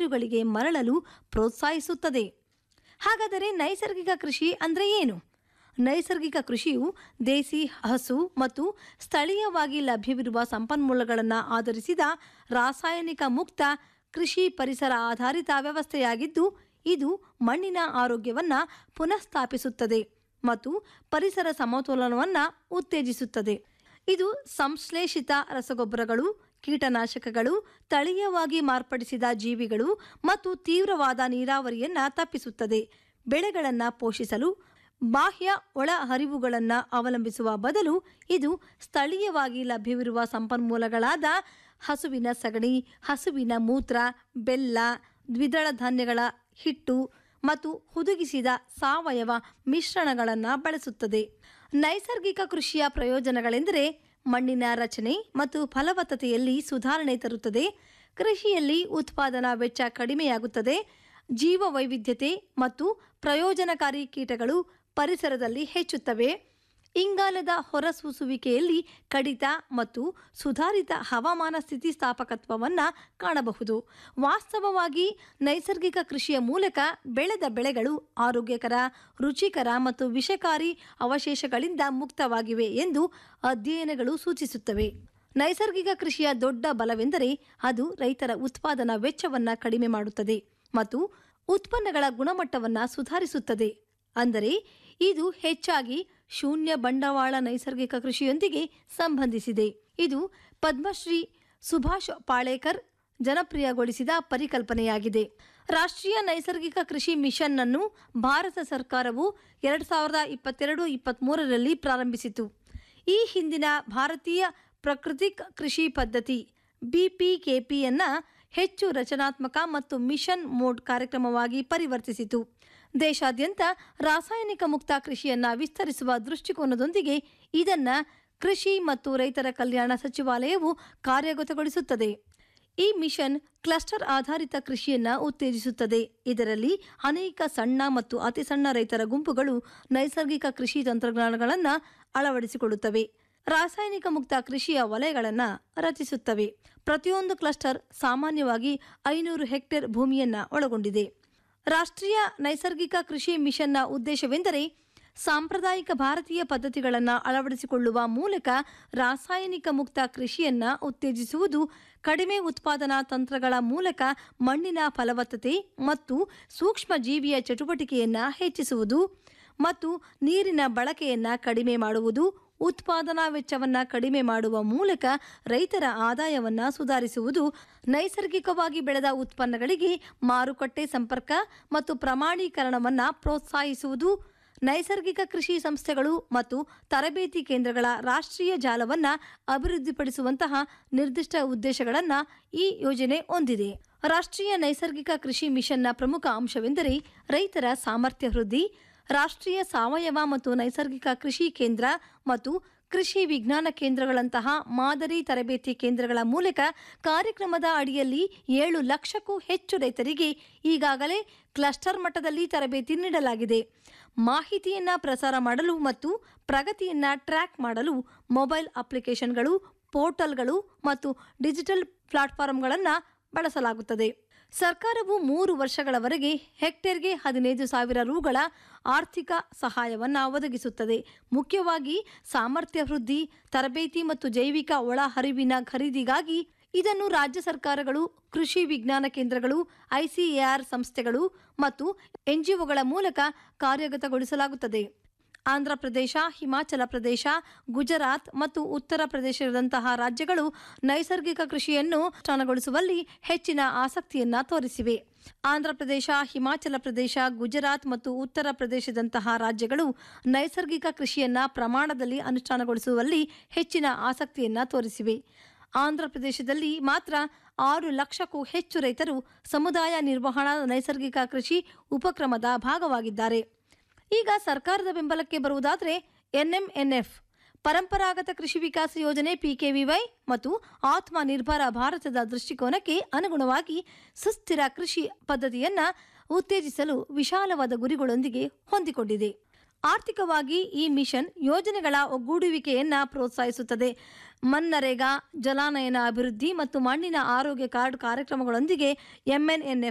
ಬೇರುಗಳಿಗೆ ಮರಳಲು ಪ್ರೋತ್ಸಾಹಿಸುತ್ತದೆ ಹಾಗಾದರೆ ನೈಸರ್ಗಿಕ ಕೃಷಿ ಅಂದರೆ ಏನು ನೈಸರ್ಗಿಕ ಕೃಷಿಯು ದೇಸಿ ಹಸು ಮತ್ತು ಸ್ಥಳೀಯವಾಗಿ ಲಭ್ಯವಿರುವ ಸಂಪನ್ಮೂಲಗಳನ್ನು ಆಧರಿಸಿದ ರಾಸಾಯನಿಕ ಮುಕ್ತ ಕೃಷಿ ಪರಿಸರ ಆಧಾರಿತ ವ್ಯವಸ್ಥೆಯಾಗಿದ್ದು ಇದು ಮಣ್ಣಿನ ಆರೋಗ್ಯವನ್ನು ಪುನಃಸ್ಥಾಪಿಸುತ್ತದೆ ಮತ್ತು ಪರಿಸರ ಸಮತೋಲನವನ್ನು ಉತ್ತೇಜಿಸುತ್ತದೆ ಇದು ಸಂಶ್ಲೇಷಿತ ರಸಗೊಬ್ಬರಗಳು ಕೀಟನಾಶಕಗಳು ತಳೀಯವಾಗಿ ಮಾರ್ಪಡಿಸಿದ ಜೀವಿಗಳು ಮತ್ತು ತೀವ್ರವಾದ ನೀರಾವರಿಯನ್ನು ತಪ್ಪಿಸುತ್ತದೆ ಬೆಳೆಗಳನ್ನು ಪೋಷಿಸಲು ಬಾಹ್ಯ ಒಳ ಹರಿವುಗಳನ್ನು ಅವಲಂಬಿಸುವ ಬದಲು ಇದು ಸ್ಥಳೀಯವಾಗಿ ಲಭ್ಯವಿರುವ ಸಂಪನ್ಮೂಲಗಳಾದ ಹಸುವಿನ ಸಗಣಿ ಹಸುವಿನ ಮೂತ್ರ ಬೆಲ್ಲ ದ್ವಿದಳ ಧಾನ್ಯಗಳ ಹಿಟ್ಟು ಮತ್ತು ಹುದುಗಿಸಿದ ಸಾವಯವ ಮಿಶ್ರಣಗಳನ್ನು ಬಳಸುತ್ತದೆ ನೈಸರ್ಗಿಕ ಕೃಷಿಯ ಪ್ರಯೋಜನಗಳೆಂದರೆ ಮಣ್ಣಿನ ರಚನೆ ಮತ್ತು ಫಲವತ್ತತೆಯಲ್ಲಿ ಸುಧಾರಣೆ ತರುತ್ತದೆ ಕೃಷಿಯಲ್ಲಿ ಉತ್ಪಾದನಾ ವೆಚ್ಚ ಕಡಿಮೆಯಾಗುತ್ತದೆ ಜೀವ ವೈವಿಧ್ಯತೆ ಮತ್ತು ಪ್ರಯೋಜನಕಾರಿ ಕೀಟಗಳು ಪರಿಸರದಲ್ಲಿ ಹೆಚ್ಚುತ್ತವೆ ಇಂಗಾಲದ ಹೊರಸೂಸುವಿಕೆಯಲ್ಲಿ ಕಡಿತ ಮತ್ತು ಸುಧಾರಿತ ಹವಾಮಾನ ಸ್ಥಿತಿಸ್ಥಾಪಕತ್ವವನ್ನು ಕಾಣಬಹುದು ವಾಸ್ತವವಾಗಿ ನೈಸರ್ಗಿಕ ಕೃಷಿಯ ಮೂಲಕ ಬೆಳೆದ ಬೆಳೆಗಳು ಆರೋಗ್ಯಕರ ರುಚಿಕರ ಮತ್ತು ವಿಷಕಾರಿ ಅವಶೇಷಗಳಿಂದ ಮುಕ್ತವಾಗಿವೆ ಎಂದು ಅಧ್ಯಯನಗಳು ಸೂಚಿಸುತ್ತವೆ ನೈಸರ್ಗಿಕ ಕೃಷಿಯ ದೊಡ್ಡ ಬಲವೆಂದರೆ ಅದು ರೈತರ ಉತ್ಪಾದನಾ ವೆಚ್ಚವನ್ನು ಕಡಿಮೆ ಮಾಡುತ್ತದೆ ಮತ್ತು ಉತ್ಪನ್ನಗಳ ಗುಣಮಟ್ಟವನ್ನು ಸುಧಾರಿಸುತ್ತದೆ ಅಂದರೆ ಇದು ಹೆಚ್ಚಾಗಿ ಶೂನ್ಯ ಬಂಡವಾಳ ನೈಸರ್ಗಿಕ ಕೃಷಿಯೊಂದಿಗೆ ಸಂಬಂಧಿಸಿದೆ ಇದು ಪದ್ಮಶ್ರೀ ಸುಭಾಷ್ ಪಾಳೇಕರ್ ಜನಪ್ರಿಯಗೊಳಿಸಿದ ಪರಿಕಲ್ಪನೆಯಾಗಿದೆ ರಾಷ್ಟ್ರೀಯ ನೈಸರ್ಗಿಕ ಕೃಷಿ ಮಿಷನ್ ಅನ್ನು ಭಾರತ ಸರ್ಕಾರವು ಎರಡು ಸಾವಿರದ ಇಪ್ಪತ್ತೆರಡು ಇಪ್ಪತ್ತ್ಮೂರರಲ್ಲಿ ಪ್ರಾರಂಭಿಸಿತು ಈ ಹಿಂದಿನ ಭಾರತೀಯ ಪ್ರಾಕೃತಿಕ ಕೃಷಿ ಪದ್ಧತಿ ಬಿಪಿಕೆಪಿಯನ್ನು ಹೆಚ್ಚು ರಚನಾತ್ಮಕ ಮತ್ತು ಮಿಷನ್ ಮೋಡ್ ಕಾರ್ಯಕ್ರಮವಾಗಿ ಪರಿವರ್ತಿಸಿತು ದೇಶಾದ್ಯಂತ ರಾಸಾಯನಿಕ ಮುಕ್ತ ಕೃಷಿಯನ್ನು ವಿಸ್ತರಿಸುವ ದೃಷ್ಟಿಕೋನದೊಂದಿಗೆ ಇದನ್ನು ಕೃಷಿ ಮತ್ತು ರೈತರ ಕಲ್ಯಾಣ ಸಚಿವಾಲಯವು ಕಾರ್ಯಗತಗೊಳಿಸುತ್ತದೆ ಈ ಮಿಷನ್ ಕ್ಲಸ್ಟರ್ ಆಧಾರಿತ ಕೃಷಿಯನ್ನು ಉತ್ತೇಜಿಸುತ್ತದೆ ಇದರಲ್ಲಿ ಅನೇಕ ಸಣ್ಣ ಮತ್ತು ಅತಿ ಸಣ್ಣ ರೈತರ ಗುಂಪುಗಳು ನೈಸರ್ಗಿಕ ಕೃಷಿ ತಂತ್ರಜ್ಞಾನಗಳನ್ನು ಅಳವಡಿಸಿಕೊಳ್ಳುತ್ತವೆ ರಾಸಾಯನಿಕ ಮುಕ್ತ ಕೃಷಿಯ ವಲಯಗಳನ್ನು ರಚಿಸುತ್ತವೆ ಪ್ರತಿಯೊಂದು ಕ್ಲಸ್ಟರ್ ಸಾಮಾನ್ಯವಾಗಿ ಐನೂರು ಹೆಕ್ಟೇರ್ ಭೂಮಿಯನ್ನು ಒಳಗೊಂಡಿದೆ ರಾಷ್ಟ್ರೀಯ ನೈಸರ್ಗಿಕ ಕೃಷಿ ಮಿಷನ್ನ ಉದ್ದೇಶವೆಂದರೆ ಸಾಂಪ್ರದಾಯಿಕ ಭಾರತೀಯ ಪದ್ಧತಿಗಳನ್ನು ಅಳವಡಿಸಿಕೊಳ್ಳುವ ಮೂಲಕ ರಾಸಾಯನಿಕ ಮುಕ್ತ ಕೃಷಿಯನ್ನು ಉತ್ತೇಜಿಸುವುದು ಕಡಿಮೆ ಉತ್ಪಾದನಾ ತಂತ್ರಗಳ ಮೂಲಕ ಮಣ್ಣಿನ ಫಲವತ್ತತೆ ಮತ್ತು ಸೂಕ್ಷ್ಮ ಜೀವಿಯ ಚಟುವಟಿಕೆಯನ್ನು ಹೆಚ್ಚಿಸುವುದು ಮತ್ತು ನೀರಿನ ಬಳಕೆಯನ್ನು ಕಡಿಮೆ ಮಾಡುವುದು ಉತ್ಪಾದನಾ ವೆಚ್ಚವನ್ನು ಕಡಿಮೆ ಮಾಡುವ ಮೂಲಕ ರೈತರ ಆದಾಯವನ್ನು ಸುಧಾರಿಸುವುದು ನೈಸರ್ಗಿಕವಾಗಿ ಬೆಳೆದ ಉತ್ಪನ್ನಗಳಿಗೆ ಮಾರುಕಟ್ಟೆ ಸಂಪರ್ಕ ಮತ್ತು ಪ್ರಮಾಣೀಕರಣವನ್ನು ಪ್ರೋತ್ಸಾಹಿಸುವುದು ನೈಸರ್ಗಿಕ ಕೃಷಿ ಸಂಸ್ಥೆಗಳು ಮತ್ತು ತರಬೇತಿ ಕೇಂದ್ರಗಳ ರಾಷ್ಟ್ರೀಯ ಜಾಲವನ್ನು ಅಭಿವೃದ್ಧಿಪಡಿಸುವಂತಹ ನಿರ್ದಿಷ್ಟ ಉದ್ದೇಶಗಳನ್ನು ಈ ಯೋಜನೆ ಹೊಂದಿದೆ ರಾಷ್ಟ್ರೀಯ ನೈಸರ್ಗಿಕ ಕೃಷಿ ಮಿಷನ್ನ ಪ್ರಮುಖ ಅಂಶವೆಂದರೆ ರೈತರ ಸಾಮರ್ಥ್ಯ ವೃದ್ಧಿ ರಾಷ್ಟ್ರೀಯ ಸಾವಯವ ಮತ್ತು ನೈಸರ್ಗಿಕ ಕೃಷಿ ಕೇಂದ್ರ ಮತ್ತು ಕೃಷಿ ವಿಜ್ಞಾನ ಕೇಂದ್ರಗಳಂತಹ ಮಾದರಿ ತರಬೇತಿ ಕೇಂದ್ರಗಳ ಮೂಲಕ ಕಾರ್ಯಕ್ರಮದ ಅಡಿಯಲ್ಲಿ ಏಳು ಲಕ್ಷಕ್ಕೂ ಹೆಚ್ಚು ರೈತರಿಗೆ ಈಗಾಗಲೇ ಕ್ಲಸ್ಟರ್ ಮಟ್ಟದಲ್ಲಿ ತರಬೇತಿ ನೀಡಲಾಗಿದೆ ಮಾಹಿತಿಯನ್ನು ಪ್ರಸಾರ ಮಾಡಲು ಮತ್ತು ಪ್ರಗತಿಯನ್ನು ಟ್ರ್ಯಾಕ್ ಮಾಡಲು ಮೊಬೈಲ್ ಅಪ್ಲಿಕೇಶನ್ಗಳು ಪೋರ್ಟಲ್ಗಳು ಮತ್ತು ಡಿಜಿಟಲ್ ಪ್ಲಾಟ್ಫಾರ್ಮ್ಗಳನ್ನು ಬಳಸಲಾಗುತ್ತದೆ ಸರ್ಕಾರವು ಮೂರು ವರ್ಷಗಳವರೆಗೆ ಹೆಕ್ಟೇರ್ಗೆ ಹದಿನೈದು ಸಾವಿರ ರುಗಳ ಆರ್ಥಿಕ ಸಹಾಯವನ್ನು ಒದಗಿಸುತ್ತದೆ ಮುಖ್ಯವಾಗಿ ಸಾಮರ್ಥ್ಯ ವೃದ್ಧಿ ತರಬೇತಿ ಮತ್ತು ಜೈವಿಕ ಒಳಹರಿವಿನ ಖರೀದಿಗಾಗಿ ಇದನ್ನು ರಾಜ್ಯ ಸರ್ಕಾರಗಳು ಕೃಷಿ ವಿಜ್ಞಾನ ಕೇಂದ್ರಗಳು ಐಸಿಎಆರ್ ಸಂಸ್ಥೆಗಳು ಮತ್ತು ಎನ್ಜಿಒಗಳ ಮೂಲಕ ಕಾರ್ಯಗತಗೊಳಿಸಲಾಗುತ್ತದೆ ಆಂಧ್ರ ಪ್ರದೇಶ ಹಿಮಾಚಲ ಪ್ರದೇಶ ಗುಜರಾತ್ ಮತ್ತು ಉತ್ತರ ಪ್ರದೇಶದಂತಹ ರಾಜ್ಯಗಳು ನೈಸರ್ಗಿಕ ಕೃಷಿಯನ್ನು ಅನುಷ್ಠಾನಗೊಳಿಸುವಲ್ಲಿ ಹೆಚ್ಚಿನ ಆಸಕ್ತಿಯನ್ನ ತೋರಿಸಿವೆ ಆಂಧ್ರ ಪ್ರದೇಶ ಹಿಮಾಚಲ ಪ್ರದೇಶ ಗುಜರಾತ್ ಮತ್ತು ಉತ್ತರ ಪ್ರದೇಶದಂತಹ ರಾಜ್ಯಗಳು ನೈಸರ್ಗಿಕ ಕೃಷಿಯನ್ನ ಪ್ರಮಾಣದಲ್ಲಿ ಅನುಷ್ಠಾನಗೊಳಿಸುವಲ್ಲಿ ಹೆಚ್ಚಿನ ಆಸಕ್ತಿಯನ್ನ ತೋರಿಸಿವೆ ಆಂಧ್ರ ಪ್ರದೇಶದಲ್ಲಿ ಮಾತ್ರ ಆರು ಲಕ್ಷಕ್ಕೂ ಹೆಚ್ಚು ರೈತರು ಸಮುದಾಯ ನಿರ್ವಹಣಾ ನೈಸರ್ಗಿಕ ಕೃಷಿ ಉಪಕ್ರಮದ ಭಾಗವಾಗಿದ್ದಾರೆ ಈಗ ಸರ್ಕಾರದ ಬೆಂಬಲಕ್ಕೆ ಬರುವುದಾದರೆ ಎನ್ಎಂಎನ್ಎಫ್ ಪರಂಪರಾಗತ ಕೃಷಿ ವಿಕಾಸ ಯೋಜನೆ ಪಿಕೆವಿವೈ ಮತ್ತು ಆತ್ಮ ನಿರ್ಭರ ಭಾರತದ ದೃಷ್ಟಿಕೋನಕ್ಕೆ ಅನುಗುಣವಾಗಿ ಸುಸ್ಥಿರ ಕೃಷಿ ಪದ್ಧತಿಯನ್ನು ಉತ್ತೇಜಿಸಲು ವಿಶಾಲವಾದ ಗುರಿಗಳೊಂದಿಗೆ ಹೊಂದಿಕೊಂಡಿದೆ ಆರ್ಥಿಕವಾಗಿ ಈ ಮಿಷನ್ ಯೋಜನೆಗಳ ಒಗ್ಗೂಡುವಿಕೆಯನ್ನು ಪ್ರೋತ್ಸಾಹಿಸುತ್ತದೆ ಮನ್ನರೇಗಾ ಜಲಾನಯನ ಅಭಿವೃದ್ಧಿ ಮತ್ತು ಮಣ್ಣಿನ ಆರೋಗ್ಯ ಕಾರ್ಡ್ ಕಾರ್ಯಕ್ರಮಗಳೊಂದಿಗೆ ಎಂಎನ್ಎನ್ಎಫ್